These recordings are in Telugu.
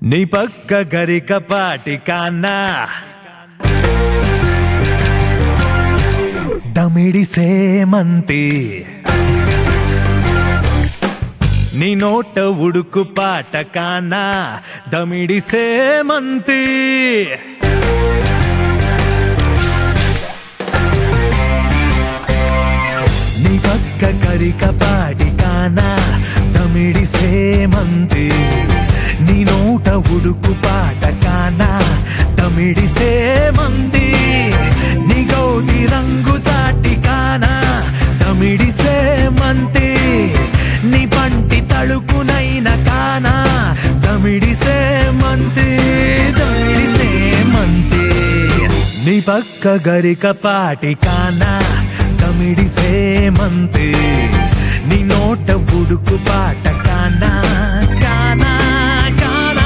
నీ పక్క గరిక పాటి కాన్నా దమిడి సేమంతి నీ నోట ఉడుకు పాట కానా దమిడి సేమంతి నీ పక్క కరిక పాటి కానా దమిడి సేమంతి నీ నోట ఉడుకు పాట కానా దమిడి సేమంతి నీ గౌటి రంగు సాటి కానా దమిడి సేమంతి నీ పంటి తళుకునైన కానా దమిడి సేమంతి దమిడి సేమంతి నీ పక్క గరిక పాటి కానా తమిడి సేమంతి నీ నోట ఉడుకు పాట కానా కానా కానా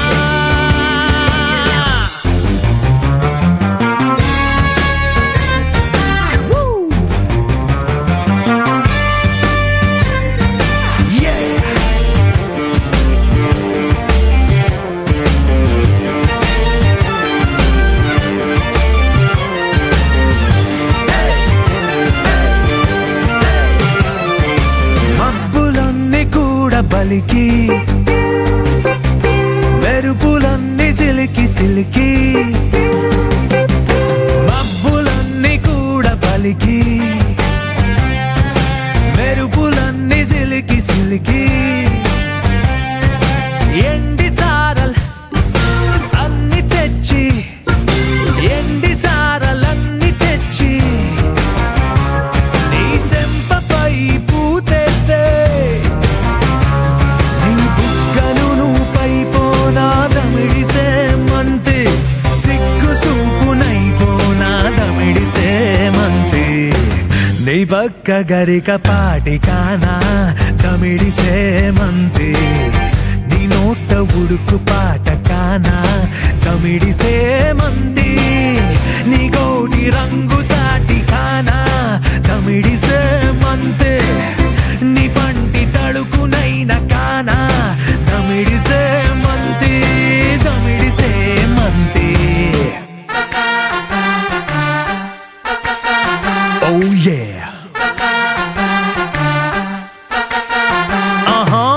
Woo! Yeah! మబ్బులన్నీ కూడా బలికి మెరుపులన్నీ సిలికి సిలికి మబ్బులన్నీ కూడా బలికి మెరుపులన్నీ సిలికి సిలికి ఎండి సారల్ అన్ని తెచ్చి ఎండి సారలన్నీ తెచ్చి నీ సెంపపై పూతేస్తే నీ బుగ్గలు నువ్వుపై పోనాదమిడిసే మంతి సిగ్గు సూపునైపోనాదమిడిసే మంతి నీ పక్క గరిక పాటి కానా తమిడిసే మంతి నీ నోట ఉడుకు పాట కానా తమిడిసే మంతి నీ గోటి రంగు సాటి కానా తమిడిసే మంతే నీ పంటి తడుకునైన కానా తమిడిసే మంతి తమిడిసే మంతి Oh yeah. Uh-huh.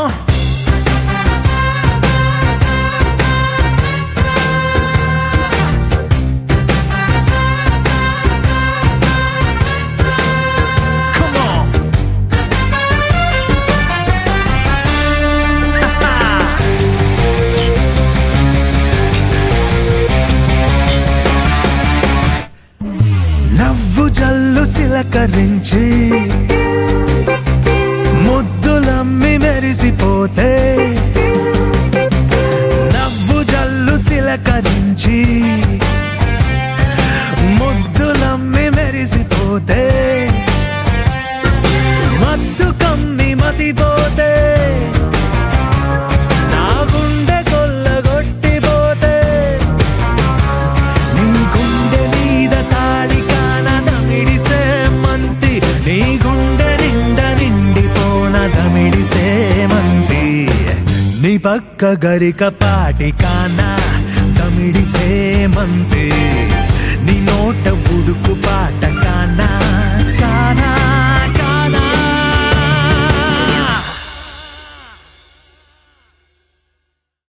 Come on. నవ్వు జల్లు సిలకరించి ముద్దులమ్మి మెరిసిపోతే నవ్వు జల్లు సిలకరించి ముద్దులమ్మి మెరిసిపోతే మత్తు కమ్మి మతిపోతే నా గుండె కొల్లగొట్టిపోతే నీ గుండె మీద తాడి కాన దమిడిసే మంతి నీ గుండె నిండా నిండిపోన దమిడిసే మంతి నీ పక్క గరిక పాటి కానా దమిడిసే మంతి నీ నోట ఉడుకు పాట కానా కానా